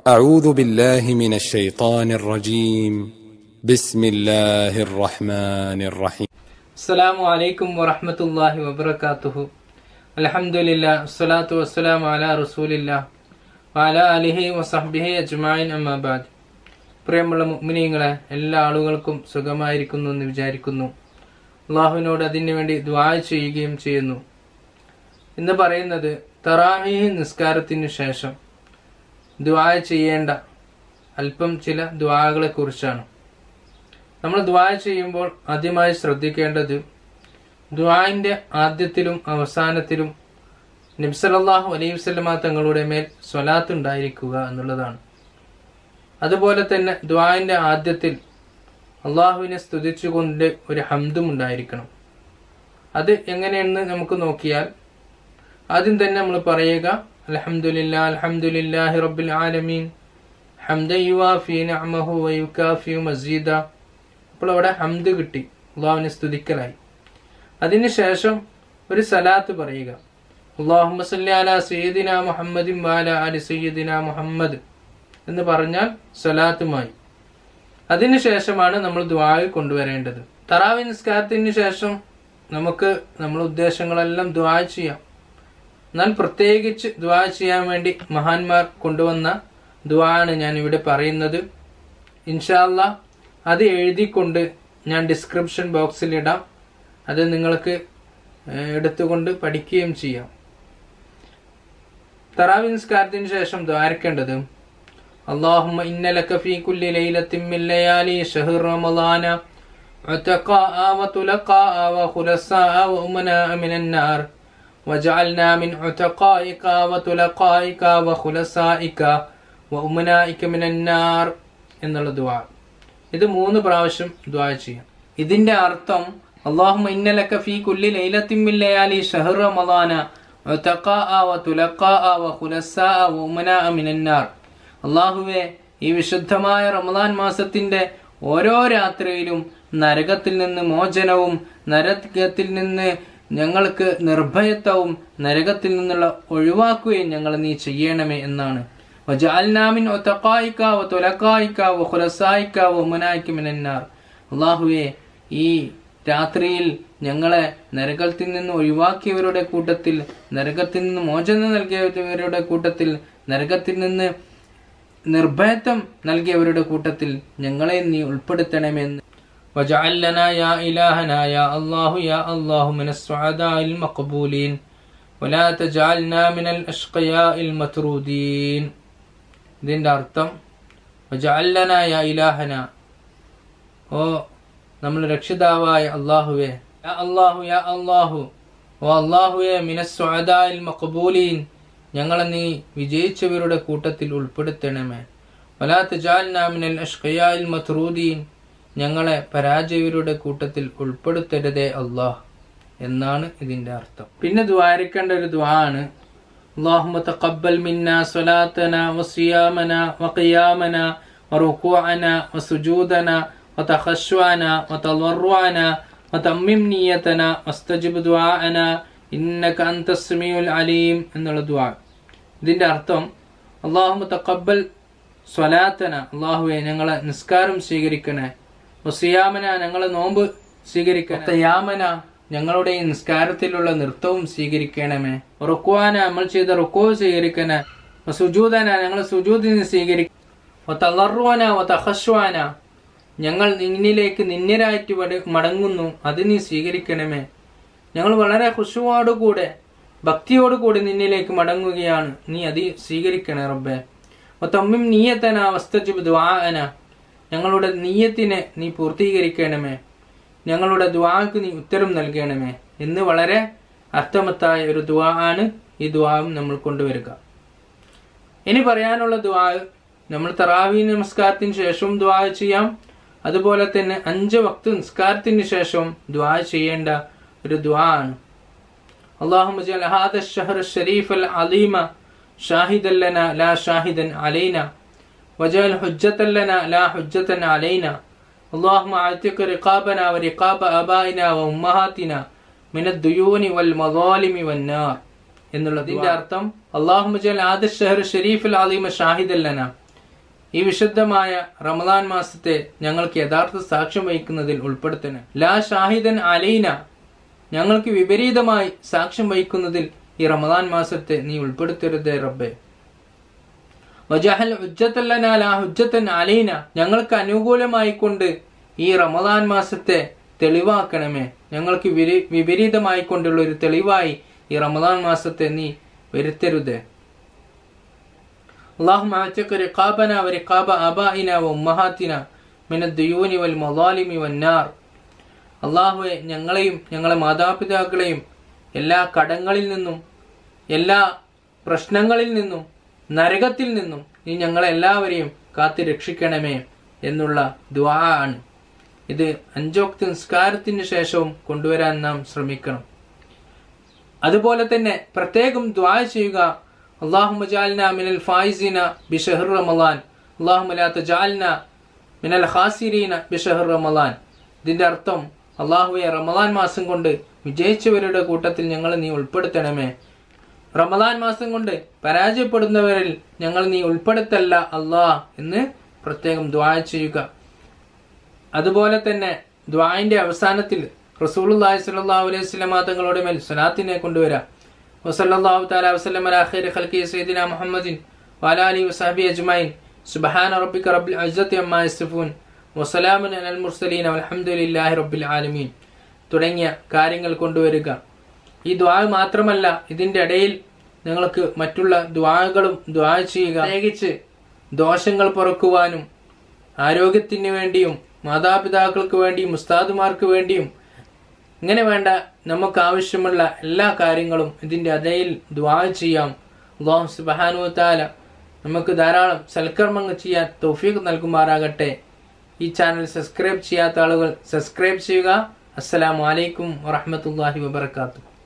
أعوذ بالله من الشيطان الرجيم بسم الله الرحمن الرحيم അസ്സലാമു അലൈക്കും വറഹ്മത്തുള്ളാഹി വബറകാതുഹു അൽഹംദുലില്ലാ വസ്സലാത്തു വസ്സലാമു അലാ റസൂലില്ലാ വഅലാ അലിഹി വസഹ്ബിഹി അജ്മഈൻ അമ്മാ ബഅദ് പ്രിയമുള്ള മുഅ്മിനീങ്ങളെ എല്ലാ ആളുകൾക്കും സുഖമായിരിക്കുന്നു എന്ന് വിചാരിക്കുന്നു അള്ളാഹുവിനോട് അതിനു വേണ്ടി ദുആ ചെയ്യുകയും ചെയ്യുന്നു ഇന്ന് പറയുന്നത് തറാവീഹ് നിസ്കാരത്തിന് ശേഷം ദുആ ചെയ്യേണ്ട അല്പം ചില ദുആകളെ കുറിച്ചാണ് നമ്മൾ ദ്വാ ചെയ്യുമ്പോൾ ആദ്യമായി ശ്രദ്ധിക്കേണ്ടത് ദ്വാന്റെ ആദ്യത്തിലും അവസാനത്തിലും നബ്സലല്ലാഹു അലൈഹി വസല്ലമ തങ്ങളുടെ മേൽ സ്വലാത്ത് ഉണ്ടായിരിക്കുക എന്നുള്ളതാണ് അതുപോലെ തന്നെ ദ്വാന്റെ ആദ്യത്തിൽ അള്ളാഹുവിനെ സ്തുതിച്ചുകൊണ്ട് ഒരു ഹംദും ഉണ്ടായിരിക്കണം അത് എങ്ങനെയെന്ന് നമുക്ക് നോക്കിയാൽ ആദ്യം തന്നെ നമ്മൾ പറയുക അൽഹംദുലില്ലാ അൽഹംദുലില്ലാഹി റബ്ബിൽ ആലമീൻ ഹംദ യുവാഫി നഅമഹു വയുകാഫി മസീദ അപ്പോൾ അവിടെ ഹംദ് കിട്ടി അള്ളാഹുവിനെ സ്തുതിക്കലായി അതിനുശേഷം ഒരു സലാത്ത് പറയുക അള്ളാഹുമ്മ സല്ലി അലാ സയ്യിദിന മുഹമ്മദിൻ വാല അലി സയ്യിദിന മുഹമ്മദ് എന്ന് പറഞ്ഞാൽ സലാത്തുമായി അതിനുശേഷമാണ് നമ്മൾ ദ്വായിൽ കൊണ്ടുവരേണ്ടത് തറാവി നിസ്കാരത്തിന് ശേഷം നമുക്ക് നമ്മുടെ ഉദ്ദേശങ്ങളെല്ലാം ദ്വാ ചെയ്യാം എന്നാൽ പ്രത്യേകിച്ച് ദ്വാ ചെയ്യാൻ വേണ്ടി മഹാന്മാർ കൊണ്ടുവന്ന ദ്വാ ആണ് ഞാൻ ഇവിടെ പറയുന്നത് ഇൻഷാല്ല അത് എഴുതിക്കൊണ്ട് ഞാൻ ഡിസ്ക്രിപ്ഷൻ ബോക്സിൽ ഇടാം അത് നിങ്ങൾക്ക് ഏഹ്, എടുത്തുകൊണ്ട് പഠിക്കുകയും ചെയ്യാം തറാവി നിസ്കാരത്തിന് ശേഷം ദ്വാരക്കേണ്ടത് اللهم إن لك في كل ليلة من ليالي شهر رمضان عتقاء وتلقاء وخلصاء وأمناء من النار وجعلنا من عتقائك وتلقائك وخلصائك وأمنائك من النار എന്നുള്ള ദുആ ഇത് മൂന്ന് പ്രാവശ്യം ദുആ ചെയ്യാം ഇതിന്റെ അർത്ഥം അള്ളാഹുമ ഇന്നലക ഫീ കുല്ലി ലൈലത്തിൻ മിൻ ലയാലി ഷഹർ റമളാന ഉതഖാഅ വതുലഖാഅ വഖുലസാഅ വഉമനാഅ മിനന്നാർ അള്ളാഹുവെ ഈ വിശുദ്ധമായ റമദാൻ മാസത്തിന്റെ ഓരോ രാത്രിയിലും നരകത്തിൽ നിന്ന് മോചനവും നരകത്തിൽ നിന്ന് ഞങ്ങൾക്ക് നിർഭയത്വവും നരകത്തിൽ നിന്നുള്ള ഒഴിവാക്കുകയും ഞങ്ങൾ നീ ചെയ്യണമേ എന്നാണ് وجعلنا من عتقائك وطلقائك وخلصائك ومنائك من النار അള്ളാഹുവെ ഈ രാത്രിയിൽ ഞങ്ങളെ നരകത്തിൽ നിന്ന് ഒഴിവാക്കിയവരുടെ കൂട്ടത്തിൽ നരകത്തിൽ നിന്ന് മോചനം നൽകിയവരുടെ കൂട്ടത്തിൽ നരകത്തിൽ നിന്ന് നിർഭയത്വം നൽകിയവരുടെ കൂട്ടത്തിൽ ഞങ്ങളെ നീ ഉൾപ്പെടുത്തണമെന്ന് وجعل لنا يا إلهنا يا الله يا الله من السعداء المقبولين ولا تجعلنا من الأشقياء المطرودين ഇതിന്റെ അർത്ഥം വജഅല്ലന യാ ഇലാഹന ഓ നമ്മൾ രക്ഷിതാവായ അള്ളാഹുവേ യാ അള്ളാഹു യാ അള്ളാഹു ഓ അള്ളാഹുവേ മിനസ്സുഅദാഇൽ മഖബൂലീൻ ഞങ്ങളെ നീ വിജയിച്ചവരുടെ കൂട്ടത്തിൽ ഉൾപ്പെടുത്തണമേ വലാ തജാൽന മിനൽ അഷ്ഖിയാഇൽ മത്റൂദീൻ ഞങ്ങളെ പരാജയവരുടെ കൂട്ടത്തിൽ ഉൾപ്പെടുത്തരുതേ അള്ളാഹ് എന്നാണ് ഇതിന്റെ അർത്ഥം പിന്നെ ദ്വാരിക്കേണ്ട ഒരു ദ്വാ ആണ് اللهم تقبل منا صلاتنا وصيامنا وقيامنا وركوعنا وسجودنا وتخشعنا وتضرعنا وتمم نيتنا واستجب دعاءنا إنك أنت السميع العليم എന്നുള്ള ദുആ ഇതിന്റെ അർത്ഥം അള്ളാഹുമ തക്കബൽ സ്വലാത്തന അള്ളാഹുവെ ഞങ്ങളെ നിസ്കാരം സ്വീകരിക്കണേ വസിയാമന ഞങ്ങളെ നോമ്പ് സ്വീകരിക്കണേ തയ്യാമന ഞങ്ങളുടെ ഈ നിസ്കാരത്തിലുള്ള നൃത്തവും സ്വീകരിക്കണമേ റുക്കുവാന നമ്മൾ ചെയ്ത റുക്കുവ് സ്വീകരിക്കണേ സുജൂദന ഞങ്ങൾ സുജൂദിന് സ്വീകരിക്കുവാന തഹസ്വാന ഞങ്ങൾ നിന്നിലേക്ക് നിന്നിരായിട്ട് വട- മടങ്ങുന്നു അത് നീ സ്വീകരിക്കണമേ ഞങ്ങൾ വളരെ ഹുഷുവോടുകൂടെ ഭക്തിയോടുകൂടി നിന്നിലേക്ക് മടങ്ങുകയാണ് നീ അത് സ്വീകരിക്കണേ റബ്ബെ തമ്മിം നീയത്തന വസ്തജിബ് ദ്വാഅന ഞങ്ങളുടെ നീയത്തിനെ നീ പൂർത്തീകരിക്കണമേ ഞങ്ങളുടെ ദ്വാക്ക് നീ ഉത്തരം നൽകണമേ എന്ന് വളരെ അർത്ഥമത്തായ ഒരു ദ്വാ ആണ് ഈ ദ്വാവും നമ്മൾ കൊണ്ടുവരിക ഇനി പറയാനുള്ള ദ്വാ നമ്മൾ തറാവി നമസ്കാരത്തിന് ശേഷവും ദ്വാ ചെയ്യാം അതുപോലെ തന്നെ അഞ്ച് വക്ത് നിസ്കാരത്തിന് ശേഷവും ദ്വാ ചെയ്യേണ്ട ഒരു ദ്വാ ആണ് اللهم اجعل هذا الشهر الشريف العظيم شاهدا لنا لا شاهدا علينا واجعل حجة لنا لا حجة علينا اللهم اعتق رقابنا ورقاب آبائنا وأمهاتنا من الديون والمظالم والنار എന്നുള്ളതിന്റെ അർത്ഥം അള്ളാഹു ജൽ ആദ ഷഹർ ഷരീഫ് അലീമ ഷാഹിദല്ലന ഈ വിശുദ്ധമായ റമദാൻ മാസത്തെ ഞങ്ങൾക്ക് യഥാർത്ഥ സാക്ഷ്യം വഹിക്കുന്നതിൽ ഉൾപ്പെടുത്തണം ലാ ഷാഹിദൻ അലൈന ഞങ്ങൾക്ക് വിപരീതമായി സാക്ഷ്യം വഹിക്കുന്നതിൽ ഈ റമദാൻ മാസത്തെ നീ ഉൾപ്പെടുത്തരുതേ റബ്ബേ വജഹൽ ഹുജ്ജത്തല്ലന ലാ ഹുജ്ജത്തൻ അലൈന ഞങ്ങൾക്ക് അനുകൂലമായി കൊണ്ട് ഈ റമദാൻ മാസത്തെ തെളിവാക്കണമേ ഞങ്ങൾക്ക് വിരി- വിപരീതമായി കൊണ്ടുള്ള ഒരു തെളിവായി ഈ റമദാൻ മാസത്തെ നീ വരുത്തരുതേ اللهم اعتق رقابنا ورقاب آبائنا وأمهاتنا من الديون والمظالم والنار അള്ളാഹുവെ ഞങ്ങളെയും ഞങ്ങളെ മാതാപിതാക്കളെയും എല്ലാ കടങ്ങളിൽ നിന്നും എല്ലാ പ്രശ്നങ്ങളിൽ നിന്നും നരകത്തിൽ നിന്നും നീ ഞങ്ങളെല്ലാവരെയും കാത്തു രക്ഷിക്കണമേ എന്നുള്ള ദ്വാ ആണ് ഇത് അഞ്ചോക്തി നിസ്കാരത്തിന് ശേഷവും കൊണ്ടുവരാൻ നാം ശ്രമിക്കണം അതുപോലെ തന്നെ പ്രത്യേകം ദ്വാ ചെയ്യുക അള്ളാഹുമ ജാൽന മിനൽ ഫായിസിന ബിഷഹർ റമലാൻ അള്ളാഹുമ ലാ തജാൽന മിനൽ ഖാസിരീന ബിഷഹർ റമലാൻ ഇതിന്റെ അർത്ഥം അള്ളാഹുവെ റമലാൻ മാസം കൊണ്ട് വിജയിച്ചവരുടെ കൂട്ടത്തിൽ ഞങ്ങൾ നീ ഉൾപ്പെടുത്തണമേ റമലാൻ മാസം കൊണ്ട് പരാജയപ്പെടുന്നവരിൽ ഞങ്ങൾ നീ ഉൾപ്പെടുത്തല്ല അള്ളാഹ് എന്ന് പ്രത്യേകം ദ്വാ ചെയ്യുക അതുപോലെ തന്നെ ദ്വാന്റെ അവസാനത്തിൽ റസൂലുള്ളാഹി സ്വല്ലല്ലാഹു അലൈഹി വസല്ലമ തങ്ങളുടെ മേൽ സ്വലാത്തിനെ കൊണ്ടുവരാം വസല്ലല്ലാഹു തആല വസല്ലമ അലാ ഖൈരി ഖൽഖി സയ്യിദിന മുഹമ്മദിൻ വഅലാ ആലിഹി വസഹബി അജ്മഈൻ സുബ്ഹാന റബ്ബിക റബ്ബിൽ ഇസ്സത്തി അമ്മാ യസിഫൂൻ വസലാമുൻ അലൽ മുർസലീൻ വൽഹംദുലില്ലാഹി റബ്ബിൽ ആലമീൻ തുടങ്ങിയ കാര്യങ്ങൾ കൊണ്ടുവരിക ഈ ദ്വാ മാത്രമല്ല ഇതിന്റെ ഇടയിൽ നിങ്ങൾക്ക് മറ്റുള്ള ദ്വാകളും ദ്വാ ചെയ്യുക പ്രത്യേകിച്ച് ദോഷങ്ങൾ പൊറുക്കുവാനും ആരോഗ്യത്തിന് വേണ്ടിയും മാതാപിതാക്കൾക്ക് വേണ്ടിയും ഉസ്താദുമാർക്ക് വേണ്ടിയും ഇങ്ങനെ വേണ്ട നമുക്ക് ആവശ്യമുള്ള എല്ലാ കാര്യങ്ങളും ഇതിന്റെ ഇടയിൽ ദ്വാ ചെയ്യാം അള്ളാഹു സുബാനു താല നമുക്ക് ധാരാളം സൽക്കർമ്മങ്ങൾ ചെയ്യാൻ തൗഫീഖ് നൽകുമാറാകട്ടെ ഈ ചാനൽ സബ്സ്ക്രൈബ് ചെയ്യാത്ത ആളുകൾ സബ്സ്ക്രൈബ് ചെയ്യുക അസ്സലാമു അലൈക്കും വറഹമത്തല്ലാഹി വബർക്കാത്തു